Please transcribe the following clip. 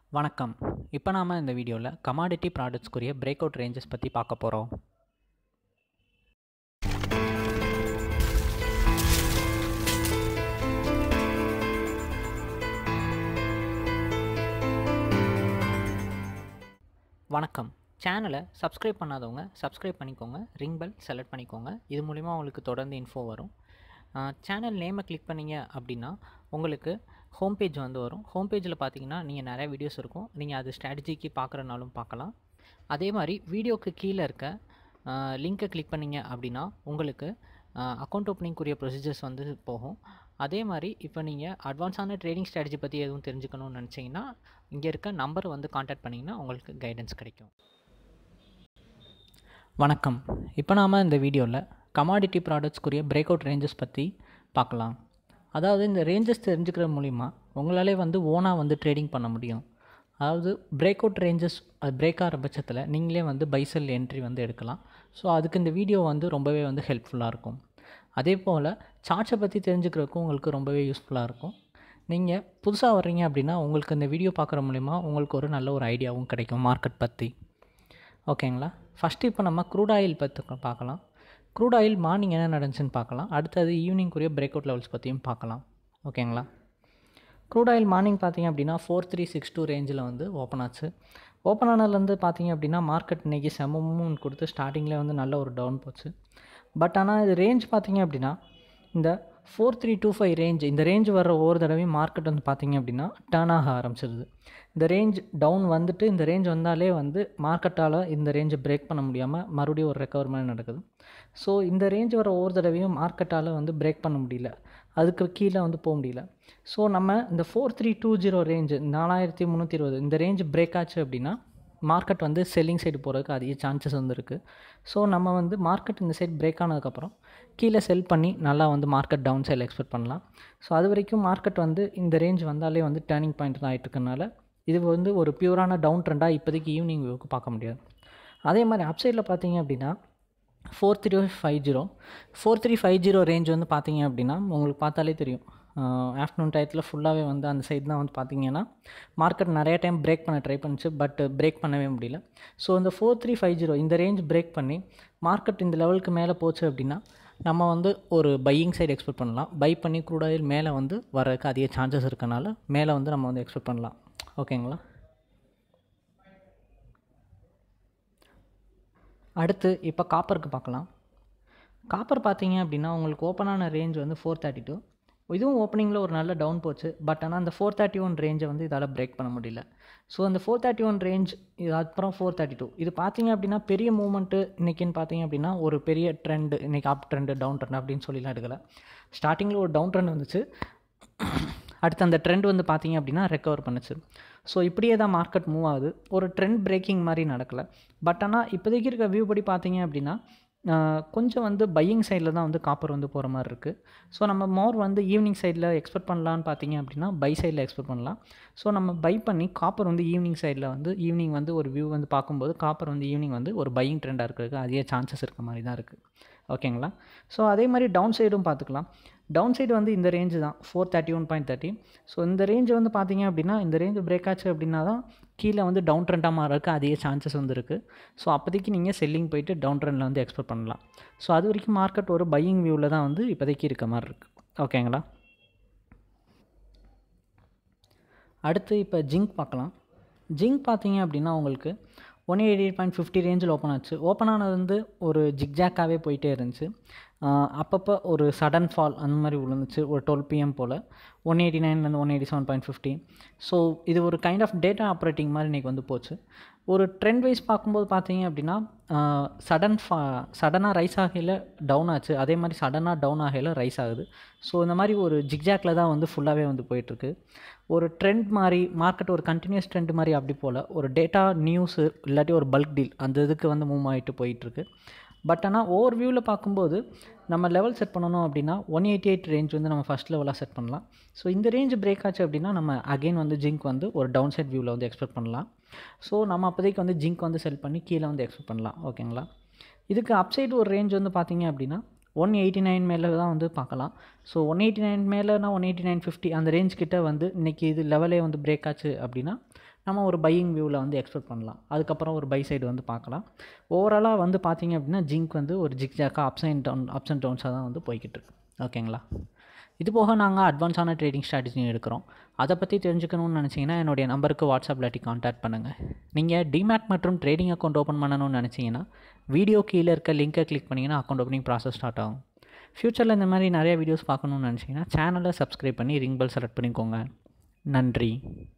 வணக்கம் இப்போ நாம் இந்த வீடியோவில் கமாடிட்டி ப்ராடக்ட்ஸ்க்குரிய பிரேக் அவுட் ரேஞ்சஸ் பற்றி பார்க்க போகிறோம் வணக்கம் சேனலை சப்ஸ்கிரைப் பண்ணாதவங்க சப்ஸ்கிரைப் பண்ணிக்கோங்க ரிங் பெல் செலக்ட் பண்ணிக்கோங்க இது மூலிமா உங்களுக்கு தொடர்ந்து இன்ஃபோ வரும் சேனல் நேமை கிளிக் பண்ணீங்க அப்படின்னா உங்களுக்கு ஹோம் பேஜ் வந்து வரும் ஹோம் பேஜில் பார்த்தீங்கன்னா நீங்கள் நிறைய வீடியோஸ் இருக்கும் நீங்கள் அது ஸ்ட்ராட்டஜிக்கு பார்க்குறனாலும் பார்க்கலாம் அதே மாதிரி வீடியோக்கு கீழே இருக்க லிங்க்கை கிளிக் பண்ணீங்க அப்படின்னா உங்களுக்கு அக்கௌண்ட் ஓப்பனிங்குரிய ப்ரொசீஜர்ஸ் வந்து போகும் அதே மாதிரி இப்போ நீங்கள் அட்வான்ஸான ட்ரேடிங் ஸ்ட்ராட்டஜி பற்றி எதுவும் தெரிஞ்சுக்கணும்னு நினச்சிங்கன்னா இங்கே இருக்க நம்பர் வந்து காண்டாக்ட் பண்ணிங்கன்னா உங்களுக்கு கைடன்ஸ் கிடைக்கும் வணக்கம் இப்போ நாம் இந்த வீடியோவில் கமாடிட்டி ப்ராடக்ட்ஸ்க்குரிய பிரேக் அவுட் ரேஞ்சஸ் பற்றி பார்க்கலாம் அதாவது இந்த ரேஞ்சஸ் தெரிஞ்சுக்கிற மூலிமா உங்களாலே வந்து ஓனாக வந்து ட்ரேடிங் பண்ண முடியும் அதாவது பிரேக் அவுட் ரேஞ்சஸ் அது பிரேக் ஆகிற பட்சத்தில் நீங்களே வந்து பைசல் என்ட்ரி வந்து எடுக்கலாம் ஸோ அதுக்கு இந்த வீடியோ வந்து ரொம்பவே வந்து ஹெல்ப்ஃபுல்லாக இருக்கும் அதே போல் சார்ட்ஸை பற்றி தெரிஞ்சுக்கிறதுக்கும் உங்களுக்கு ரொம்பவே யூஸ்ஃபுல்லாக இருக்கும் நீங்கள் புதுசாக வர்றீங்க அப்படின்னா உங்களுக்கு இந்த வீடியோ பார்க்குற மூலிமா உங்களுக்கு ஒரு நல்ல ஒரு ஐடியாவும் கிடைக்கும் மார்க்கெட் பற்றி ஓகேங்களா ஃபஸ்ட்டு இப்போ நம்ம க்ரூட் ஆயில் பற்றி பார்க்கலாம் க்ரூட் ஆயில் மார்னிங் என்ன நடந்துச்சுன்னு பார்க்கலாம் அடுத்தது ஈவினிங்குரிய பிரேக் அவுட் லெவல்ஸ் பற்றியும் பார்க்கலாம் ஓகேங்களா க்ரூட் ஆயில் மார்னிங் பார்த்தீங்க அப்படின்னா ஃபோர் த்ரீ சிக்ஸ் டூ ரேஞ்சில் வந்து ஓப்பன் ஆச்சு ஓப்பன் ஆனதுலேருந்து பார்த்தீங்க அப்படின்னா மார்க்கெட் இன்றைக்கி செமமும் கொடுத்து ஸ்டார்டிங்கில் வந்து நல்ல ஒரு டவுன் போச்சு பட் ஆனால் இது ரேஞ்ச் பார்த்தீங்க அப்படின்னா இந்த four three two five range இந்த ரேஞ்ச் வர ஒவ்வொரு தடவையும் மார்க்கெட் வந்து பார்த்தீங்க அப்படின்னா டர்ன் ஆக ஆரம்பிச்சிருது இந்த ரேஞ்ச் டவுன் வந்துட்டு இந்த ரேஞ்ச் வந்தாலே வந்து மார்க்கெட்டால் இந்த ரேஞ்சை பிரேக் பண்ண முடியாமல் மறுபடியும் ஒரு ரெக்கவர்மெண்ட் நடக்குது ஸோ இந்த ரேஞ்ச் வர ஒவ்வொரு தடவையும் மார்க்கெட்டால் வந்து பிரேக் பண்ண முடியல அதுக்கு கீழே வந்து போக முடியல ஸோ நம்ம இந்த four three two zero range நாலாயிரத்தி முந்நூற்றி இருபது இந்த ரேஞ்ச் பிரேக் ஆச்சு அப்படின்னா மார்க்கெட் வந்து செல்லிங் சைடு போகிறதுக்கு அதிக சான்சஸ் வந்து இருக்குது ஸோ நம்ம வந்து மார்க்கெட் இந்த சைடு பிரேக் ஆனதுக்கப்புறம் கீழே செல் பண்ணி நல்லா வந்து மார்க்கெட் டவுன் சைடில் எக்ஸ்பெக்ட் பண்ணலாம் ஸோ அது வரைக்கும் மார்க்கெட் வந்து இந்த ரேஞ்ச் வந்தாலே வந்து டேர்னிங் பாயிண்ட் தான் ஆகிட்டுருக்கனால இது வந்து ஒரு பியூரான டவுன் ட்ரெண்டாக இப்போதைக்கு ஈவினிங் வியூக்கு பார்க்க முடியாது அதே மாதிரி அப்சைடில் பார்த்தீங்க அப்படின்னா four three five zero four three five zero range வந்து பார்த்தீங்க அப்படின்னா உங்களுக்கு பார்த்தாலே தெரியும் ஆஃப்டர்நூன் டயத்தில் ஃபுல்லாகவே வந்து அந்த சைடு தான் வந்து பார்த்தீங்கன்னா மார்க்கெட் நிறைய டைம் பிரேக் பண்ண ட்ரை பண்ணிச்சு பட் பிரேக் பண்ணவே முடியல ஸோ இந்த ஃபோர் த்ரீ ஃபைவ் ஜீரோ இந்த ரேஞ்ச் பிரேக் பண்ணி மார்க்கெட் இந்த லெவலுக்கு மேலே போச்சு அப்படின்னா நம்ம வந்து ஒரு பையிங் சைடு எக்ஸ்பெக்ட் பண்ணலாம் பை பண்ணி க்ரூட் ஆயில் மேலே வந்து வரதுக்கு அதிக சான்சஸ் இருக்கனால மேலே வந்து நம்ம வந்து எக்ஸ்பெக்ட் பண்ணலாம் ஓகேங்களா அடுத்து இப்போ காப்பருக்கு பார்க்கலாம் காப்பர் பார்த்தீங்க அப்படின்னா உங்களுக்கு ஓப்பனான ரேஞ்ச் வந்து ஃபோர் தேர்ட்டி டூ இதுவும் ஓப்பனிங்கில் ஒரு நல்ல டவுன் போச்சு பட் ஆனால் அந்த ஃபோர் தேர்ட்டி ஒன் ரேஞ்சை வந்து இதால் பிரேக் பண்ண முடியல ஸோ அந்த ஃபோர் தேர்ட்டி ஒன் ரேஞ்ச் இது அப்புறம் ஃபோர் தேர்ட்டி டூ இது பார்த்தீங்க அப்படின்னா பெரிய மூமெண்ட்டு இன்றைக்கின்னு பார்த்தீங்க அப்படின்னா ஒரு பெரிய ட்ரெண்டு இன்றைக்கி அப் ட்ரெண்டு டவுன் ட்ரெண்ட் அப்படின்னு சொல்லிலாம் எடுக்கலை ஸ்டார்டிங்கில் ஒரு டவுன் ட்ரெண்ட் வந்துச்சு அடுத்து அந்த ட்ரெண்ட் வந்து பார்த்தீங்க அப்படின்னா ரெக்கவர் பண்ணுச்சு ஸோ இப்படியே தான் மார்க்கெட் மூவ் ஆகுது ஒரு ட்ரெண்ட் பிரேக்கிங் மாதிரி நடக்கலை பட் ஆனால் இப்போதைக்கு இருக்க வியூ படி பார்த்தீங்க அப்படின்னா கொஞ்சம் வந்து பையிங் சைடில் தான் வந்து காப்பர் வந்து போகிற மாதிரி இருக்குது ஸோ நம்ம மோர் வந்து ஈவினிங் சைடில் எக்ஸ்பெக்ட் பண்ணலான்னு பார்த்தீங்க அப்படின்னா பை சைடில் எக்ஸ்பெக்ட் பண்ணலாம் ஸோ நம்ம பை பண்ணி காப்பர் வந்து ஈவினிங் சைடில் வந்து ஈவினிங் வந்து ஒரு வியூ வந்து பார்க்கும்போது காப்பர் வந்து ஈவினிங் வந்து ஒரு பையிங் ட்ரெண்டாக இருக்கிறதுக்கு அதிக சான்சஸ் இருக்க மாதிரி தான் இருக்குது ஓகேங்களா ஸோ அதே மாதிரி டவுன் சைடும் பார்த்துக்கலாம் டவுன் சைடு வந்து இந்த ரேஞ்சு தான் four thirty one point thirty so இந்த ரேஞ்சு வந்து பார்த்தீங்க அப்படின்னா இந்த ரேஞ்சு பிரேக் ஆச்சு அப்படின்னா தான் கீழே வந்து டவுன் ட்ரெண்டாக மாறதுக்கு அதிக சான்சஸ் வந்து இருக்குது ஸோ அப்போதைக்கு நீங்கள் செல்லிங் போயிட்டு டவுன் ட்ரெண்டில் வந்து எக்ஸ்பெக்ட் பண்ணலாம் ஸோ அது வரைக்கும் மார்க்கெட் ஒரு பையிங் வியூவில் தான் வந்து இப்போதைக்கு இருக்க மாதிரி இருக்குது ஓகேங்களா அடுத்து இப்போ ஜிங்க் பார்க்கலாம் ஜிங்க் பார்த்தீங்க அப்படின்னா உங்களுக்கு one eighty eight point fifty ரேஞ்சில் ஓப்பன் ஆச்சு ஓப்பன் ஆனது வந்து ஒரு ஜிக்ஜாக்காகவே போயிட்டே இருந்துச்சு அப்பப்போ ஒரு சடன் ஃபால் அந்த மாதிரி விழுந்துச்சு ஒரு டுவெல் பிஎம் போல் ஒன் எயிட்டி நைன்லேருந்து one eighty seven point fifty so இது ஒரு கைண்ட் ஆஃப் டேட்டா ஆப்ரேட்டிங் மாதிரி இன்றைக்கி வந்து போச்சு ஒரு ட்ரெண்ட் வைஸ் பார்க்கும்போது பார்த்தீங்க அப்படின்னா சடன் ஃபா சடனாக ரைஸ் ஆகையில் டவுன் ஆச்சு அதே மாதிரி சடனாக டவுன் ஆகையில் ரைஸ் ஆகுது ஸோ இந்த மாதிரி ஒரு ஜிக்ஜாக்கில் தான் வந்து ஃபுல்லாகவே வந்து போயிட்டுருக்கு ஒரு ட்ரெண்ட் மாதிரி மார்க்கெட் ஒரு கண்டினியூஸ் ட்ரெண்ட் மாதிரி அப்படி போல் ஒரு டேட்டா நியூஸு இல்லாட்டி ஒரு பல்க் டீல் அந்த இதுக்கு வந்து மூவ் ஆகிட்டு போயிட்டுருக்கு பட் ஆனால் ஓவர் வியூவில் பார்க்கும்போது நம்ம லெவல் செட் பண்ணணும் அப்படின்னா ஒன் எயிட்டி எயிட் ரேஞ்ச் வந்து நம்ம ஃபஸ்ட் லெவலாக செட் பண்ணலாம் ஸோ இந்த ரேஞ்ச் பிரேக் ஆச்சு அப்படின்னா நம்ம அகைன் வந்து ஜிங்க் வந்து ஒரு டவுன் சைட் வியூவில் வந்து எக்ஸ்பெக்ட் பண்ணலாம் ஸோ நம்ம அப்போதைக்கு வந்து ஜிங்க் வந்து செல் பண்ணி கீழே வந்து எக்ஸ்பெக்ட் பண்ணலாம் ஓகேங்களா இதுக்கு அப்சைடு ஒரு ரேஞ்ச் வந்து பார்த்தீங்க அப்படின்னா ஒன் எயிட்டி நைன் மேலே தான் வந்து பார்க்கலாம் ஸோ ஒன் எயிட்டி நைன் மேலேனா ஒன் எயிட்டி நைன் ஃபிஃப்டி அந்த ரேஞ்ச் கிட்ட வந்து இன்றைக்கி இது லெவலே வந்து பிரேக் ஆச்சு அப்படின்னா நம்ம ஒரு பையிங் வியூவில் வந்து எக்ஸ்பெக்ட் பண்ணலாம் அதுக்கப்புறம் ஒரு பை சைடு வந்து பார்க்கலாம் ஓவராலாக வந்து பார்த்தீங்க அப்படின்னா ஜிங்க் வந்து ஒரு ஜிக் ஜாக்காக ups and down ups and டவுன்ஸாக தான் வந்து போய்கிட்டு இருக்கு ஓகேங்களா இது போக நாங்கள் அட்வான்ஸான ட்ரேடிங் ஸ்ட்ராட்டஜியும் எடுக்கிறோம் அதை பற்றி தெரிஞ்சுக்கணும்னு நினச்சிங்கன்னா என்னுடைய நம்பருக்கு வாட்ஸ்அப் இல்லாட்டி காண்டாக்ட் பண்ணுங்கள் நீங்கள் டிமேட் மற்றும் ட்ரேடிங் அக்கௌண்ட் ஓப்பன் பண்ணணும்னு நினச்சிங்கன்னா வீடியோ கீழே இருக்க லிங்கை கிளிக் பண்ணிங்கன்னா அக்கௌண்ட் ஓப்பனிங் ப்ராசஸ் ஸ்டார்ட் ஆகும் ஃப்யூச்சரில் இந்த மாதிரி நிறைய வீடியோஸ் பார்க்கணுன்னு நினச்சிங்கன்னா சேனலை சப்ஸ்கிரைப் பண்ணி ரிங் பெல் செலக்ட் பண்ணிக்கோங்க நன்றி